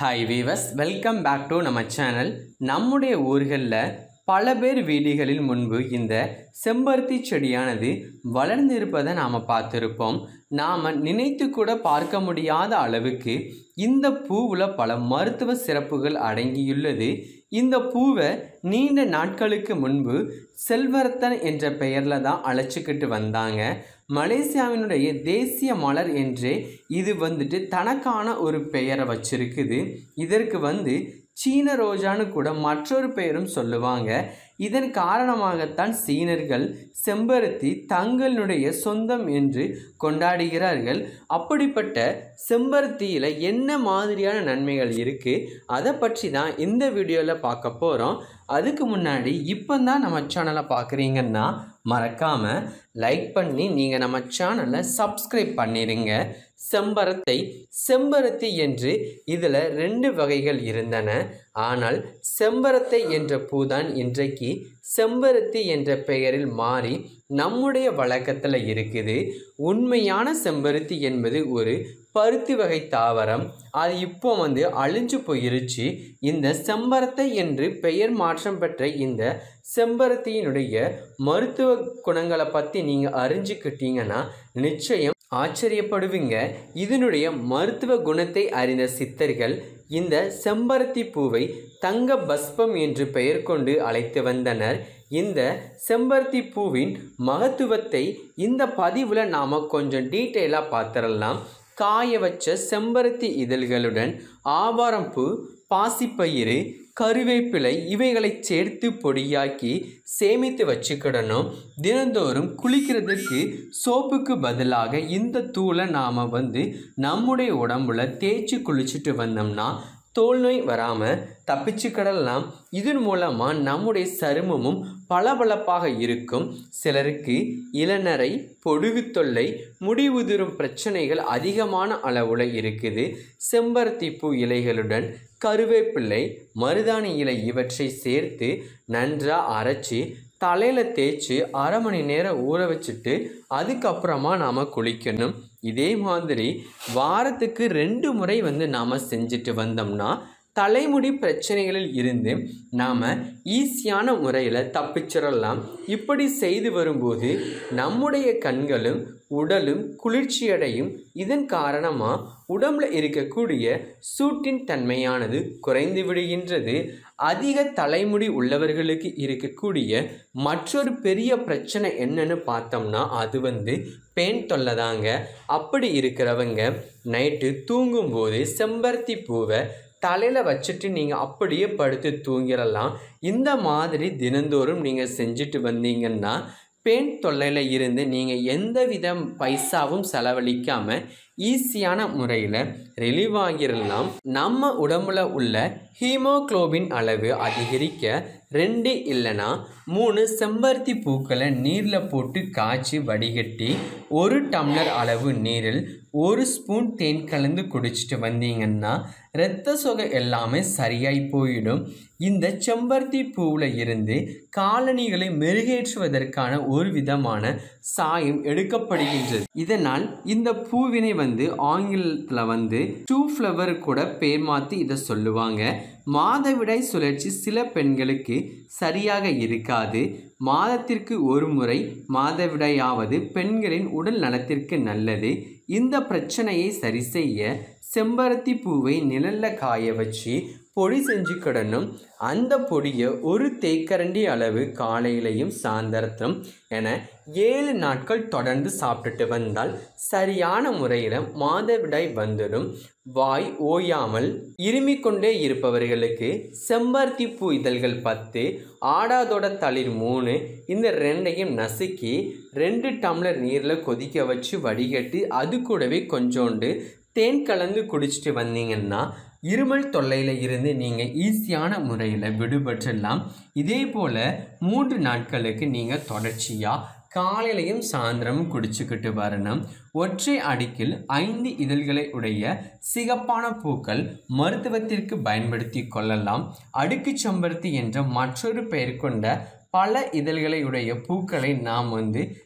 Hi viewers welcome back to நம்ம channel நம்முடைய ஊர்களில் பல பேர் வீடுகளில் முன்பு இந்த செம்பருத்தி செடியானது வளர்ந்து இருப்பதை நாம் பார்த்துருப்போம் நாம் நினைத்து கூட பார்க்க முடியாத அளவுக்கு இந்த பூவில் பல மருத்துவ சிறப்புகள் அடங்கியுள்ளது இந்த பூவை நீண்ட நாட்களுக்கு முன்பு செல்வரத்தன் என்ற பெயரில் தான் அழைச்சிக்கிட்டு வந்தாங்க மலேசியாவினுடைய தேசிய மலர் என்றே இது வந்துட்டு தனக்கான ஒரு பெயரை வச்சிருக்குது இதற்கு வந்து சீன ரோஜான்னு கூட மற்றொரு பெயரும் சொல்லுவாங்க இதன் காரணமாகத்தான் சீனர்கள் செம்பருத்தி தங்களுடைய சொந்தம் என்று கொண்டாடுகிறார்கள் அப்படிப்பட்ட செம்பருத்தியில் என்ன மாதிரியான நன்மைகள் இருக்குது அதை பற்றி தான் இந்த வீடியோவில் பார்க்க போகிறோம் அதுக்கு முன்னாடி இப்போ தான் நம்ம சேனலை பார்க்குறீங்கன்னா மறக்காமல் லைக் பண்ணி நீங்கள் நம்ம சேனலை சப்ஸ்கிரைப் பண்ணிடுங்க செம்பரத்தை செம்பருத்தி என்று இதில் ரெண்டு வகைகள் இருந்தன ஆனால் செம்பரத்தை என்ற பூதான் இன்றைக்கு செம்பருத்தி என்ற பெயரில் மாறி நம்முடைய வழக்கத்தில் இருக்குது உண்மையான செம்பருத்தி என்பது ஒரு பருத்தி வகை தாவரம் அது இப்போ வந்து அழிஞ்சு போயிருச்சு இந்த செம்பரத்தை என்று பெயர் மாற்றம் பெற்ற இந்த செம்பருத்தியினுடைய மருத்துவ குணங்களை பற்றி நீங்கள் அறிஞ்சுக்கிட்டீங்கன்னா நிச்சயம் ஆச்சரியப்படுவீங்க இதனுடைய மருத்துவ குணத்தை அறிந்த சித்தர்கள் இந்த செம்பருத்தி பூவை தங்க பஸ்பம் என்று பெயர் கொண்டு அழைத்து வந்தனர் இந்த செம்பருத்தி பூவின் மகத்துவத்தை இந்த பதிவில் நாம் கொஞ்சம் டீட்டெயிலாக பார்த்துடலாம் காய வச்ச செம்பருத்தி இதழ்களுடன் ஆவாரம்பூ பாசிப்பயிறு கருவேப்பிலை இவைகளை சேர்த்து பொடியாக்கி சேமித்து வச்சுக்கிடணும் தினந்தோறும் குளிக்கிறதுக்கு சோப்புக்கு பதிலாக இந்த தூளை நாம் வந்து நம்முடைய உடம்புல தேய்ச்சி குளிச்சுட்டு வந்தோம்னா தோல் நோய் வராமல் தப்பிச்சுக்கிடலாம் இதன் மூலமாக நம்முடைய சருமமும் பளபளப்பாக இருக்கும் சிலருக்கு இளநரை பொடுகு தொல்லை முடி உதிரும் பிரச்சனைகள் அதிகமான அளவில் இருக்குது செம்பருத்தி பூ இலைகளுடன் கருவேப்பிள்ளை மருதாணி இலை இவற்றை சேர்த்து நன்றாக அரைச்சி தலையில் தேய்ச்சி அரை மணி நேரம் ஊற வச்சுட்டு அதுக்கப்புறமா நாம் குளிக்கணும் இதே மாதிரி வாரத்துக்கு ரெண்டு முறை வந்து நாம் செஞ்சுட்டு வந்தோம்னா தலைமுடி பிரச்சனைகளில் இருந்து நாம் ஈஸியான முறையில் தப்பிச்சிடலாம் இப்படி செய்து வரும்போது நம்முடைய கண்களும் உடலும் குளிர்ச்சியடையும் இதன் காரணமாக உடம்புல இருக்கக்கூடிய சூட்டின் தன்மையானது குறைந்து விடுகின்றது அதிக தலைமுடி உள்ளவர்களுக்கு இருக்கக்கூடிய மற்றொரு பெரிய பிரச்சனை என்னன்னு பார்த்தோம்னா அது வந்து பேன் தொல்லை தாங்க அப்படி இருக்கிறவங்க நைட்டு தூங்கும்போது செம்பருத்தி பூவை தலையில் வச்சுட்டு நீங்கள் அப்படியே படுத்து தூங்கிடலாம் இந்த மாதிரி தினந்தோறும் நீங்கள் செஞ்சுட்டு வந்தீங்கன்னா பெண் தொல்லையில் இருந்து நீங்கள் எந்த வித பைசாவும் செலவழிக்காமல் ஈஸியான முறையில் ரிலீவ் ஆகிடலாம் நம்ம உடம்புல உள்ள ஹீமோக்ளோபின் அளவு அதிகரிக்க ரெண்டு இல்லைன்னா மூணு செம்பருத்தி பூக்களை நீரில் போட்டு காய்ச்சி வடிகட்டி ஒரு டம்ளர் அளவு நீரில் ஒரு ஸ்பூன் தேன் கலந்து குடிச்சிட்டு வந்தீங்கன்னா இரத்த சொகை எல்லாமே சரியாய் போயிடும் இந்த செம்பருத்தி பூவில் இருந்து காலணிகளை மெருகேற்றுவதற்கான ஒரு விதமான சாயம் எடுக்கப்படுகின்றது இதனால் இந்த பூவினை வந்து ஆங்கிலத்தில் வந்து டூ ஃப்ளவர் கூட பேர் மாற்றி இதை சொல்லுவாங்க மாதவிடாய் சுழற்சி சில பெண்களுக்கு சரியாக இருக்காது மாதத்திற்கு ஒரு முறை மாதவிடாயாவது பெண்களின் உடல் நலத்திற்கு நல்லது இந்த பிரச்சனையை சரி செய்ய செம்பருத்தி பூவை நிழலில் காய வச்சு பொடி செஞ்சுக்கிடணும் அந்த பொடியை ஒரு தேக்கரண்டி அளவு காலையிலையும் சாயந்தரத்தும் என ஏழு நாட்கள் தொடர்ந்து சாப்பிட்டுட்டு வந்தால் சரியான முறையில் மாதவிடாய் வந்துடும் வாய் ஓயாமல் இருமிக்கொண்டே இருப்பவர்களுக்கு செம்பருத்தி பூ இதழ்கள் பத்து ஆடாதோட தளிர் மூணு இந்த ரெண்டையும் நசுக்கி ரெண்டு டம்ளர் நீரில் கொதிக்க வச்சு வடிகட்டி அது கூடவே கொஞ்சோண்டு தேன் கலந்து குடிச்சிட்டு வந்தீங்கன்னா இருமல் தொல்லையில் இருந்து நீங்கள் ஈஸியான முறையில் விடுபட்டுடலாம் இதே போல் மூன்று நாட்களுக்கு நீங்கள் தொடர்ச்சியாக காலையிலையும் சாயந்தரமும் குடிச்சுக்கிட்டு வரணும் ஒற்றை அடுக்கில் ஐந்து இதழ்களை உடைய சிகப்பான பூக்கள் மருத்துவத்திற்கு பயன்படுத்தி கொள்ளலாம் அடுக்கு செம்பருத்தி என்ற மற்றொரு பெயர் கொண்ட பல இதழ்களை உடைய பூக்களை நாம் வந்து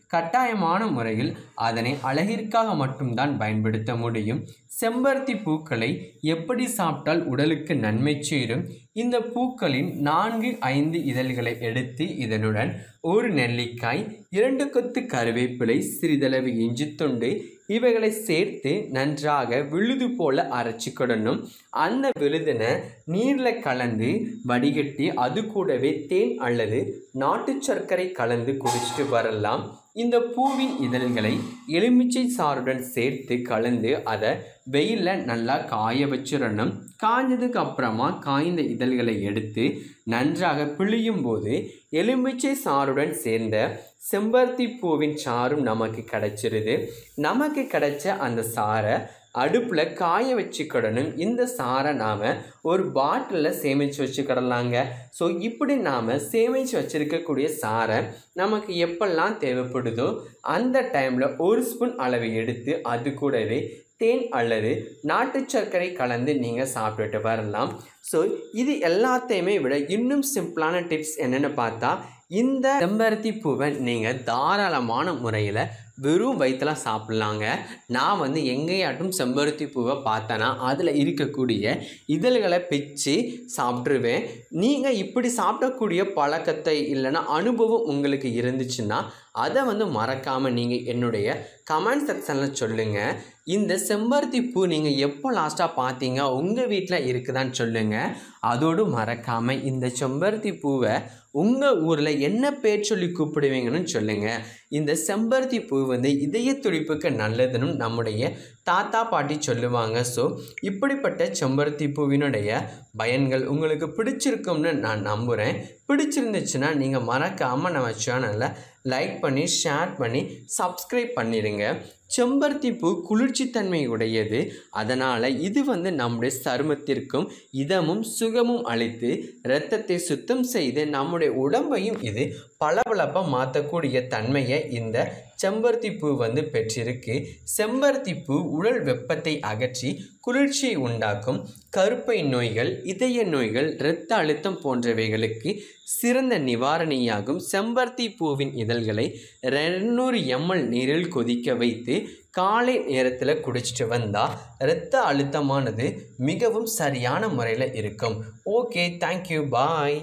கட்டாயமான முறையில் அதனை அழகிற்காக மட்டும்தான் பயன்படுத்த முடியும் செம்பருத்தி பூக்களை எப்படி சாப்பிட்டால் உடலுக்கு நன்மை சேரும் இந்த பூக்களின் நான்கு ஐந்து இதழ்களை எடுத்து இதனுடன் ஒரு நெல்லிக்காய் இரண்டு கொத்து கருவேப்பிலை சிறிதளவு இஞ்சி துண்டு இவைகளை சேர்த்து நன்றாக விழுது போல அரைச்சிக்கிடணும் அந்த விழுதினை நீரில் கலந்து வடிகட்டி அது கூடவே தேன் அல்லது நாட்டு சர்க்கரை கலந்து குடிச்சிட்டு வரலாம் இந்த பூவின் இதழ்களை எலுமிச்சை சாறுடன் சேர்த்து கலந்து அதை வெயிலில் நல்லா காய வச்சிடணும் காய்ஞ்சதுக்கு அப்புறமா காய்ந்த இதழ்களை எடுத்து நன்றாக பிழியும் போது எலுமிச்சை சாறுடன் சேர்ந்த செம்பருத்தி பூவின் சாறும் நமக்கு கிடைச்சிருது நமக்கு கிடைச்ச அந்த சாரை அடுப்பில் காய வச்சுக்கிடணும் இந்த சாரை நாம் ஒரு பாட்டிலில் சேமித்து வச்சுக்கிடலாங்க ஸோ இப்படி நாம் சேமித்து வச்சுருக்கக்கூடிய சாரை நமக்கு எப்பெல்லாம் தேவைப்படுதோ அந்த டைமில் ஒரு ஸ்பூன் அளவு எடுத்து அது கூடவே தேன் அல்லது நாட்டு சர்க்கரை கலந்து நீங்கள் சாப்பிட்டுட்டு வரலாம் ஸோ இது எல்லாத்தையுமே விட இன்னும் சிம்பிளான டிப்ஸ் என்னென்னு பார்த்தா இந்த செம்பருத்தி பூவை நீங்கள் தாராளமான முறையில் வெறும் வயிற்றுலாம் சாப்பிட்லாங்க நான் வந்து எங்கேயாட்டும் செம்பருத்தி பூவை பார்த்தேன்னா அதில் இருக்கக்கூடிய இதழ்களை பிச்சு சாப்பிட்ருவேன் நீங்கள் இப்படி சாப்பிடக்கூடிய பழக்கத்தை இல்லைன்னா அனுபவம் உங்களுக்கு இருந்துச்சுன்னா அதை வந்து மறக்காமல் நீங்கள் என்னுடைய கமெண்ட் செக்ஷனில் சொல்லுங்கள் இந்த செம்பருத்தி பூ நீங்கள் எப்போ லாஸ்ட்டாக பார்த்தீங்க உங்கள் வீட்டில் இருக்குதான்னு சொல்லுங்கள் அதோடு மறக்காமல் இந்த செம்பருத்தி பூவை உங்கள் ஊரில் என்ன பேர் சொல்லி கூப்பிடுவீங்கன்னு சொல்லுங்கள் இந்த செம்பருத்தி பூ வந்து இதய துடிப்புக்கு நல்லதுன்னு நம்முடைய தாத்தா பாட்டி சொல்லுவாங்க ஸோ இப்படிப்பட்ட செம்பருத்தி பூவினுடைய பயன்கள் உங்களுக்கு பிடிச்சிருக்கும்னு நான் நம்புகிறேன் பிடிச்சிருந்துச்சுன்னா நீங்கள் மறக்காமல் நம்ம சேனலை லைக் பண்ணி ஷேர் பண்ணி சப்ஸ்கிரைப் பண்ணிடுங்க செம்பருத்தி பூ குளிர்ச்சித்தன்மை உடையது அதனால் இது வந்து நம்முடைய சருமத்திற்கும் இதமும் சுகமும் அளித்து இரத்தத்தை சுத்தம் செய்து நம்முடைய உடம்பையும் இது பளபளப்பாக மாற்றக்கூடிய தன்மையை இந்த செம்பருத்தி பூ வந்து பெற்றிருக்கு செம்பருத்தி பூ உடல் வெப்பத்தை அகற்றி குளிர்ச்சியை உண்டாக்கும் கருப்பை நோய்கள் இதய நோய்கள் இரத்த அழுத்தம் போன்றவைகளுக்கு சிறந்த நிவாரணியாகும் செம்பருத்தி பூவின் இதழ்களை ரெநூறு எம்எல் நீரில் கொதிக்க வைத்து காலை நேரத்தில் குடிச்சிட்டு வந்தால் இரத்த அழுத்தமானது மிகவும் சரியான முறையில் இருக்கும் ஓகே தேங்க்யூ பாய்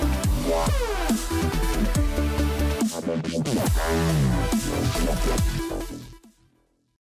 Wow.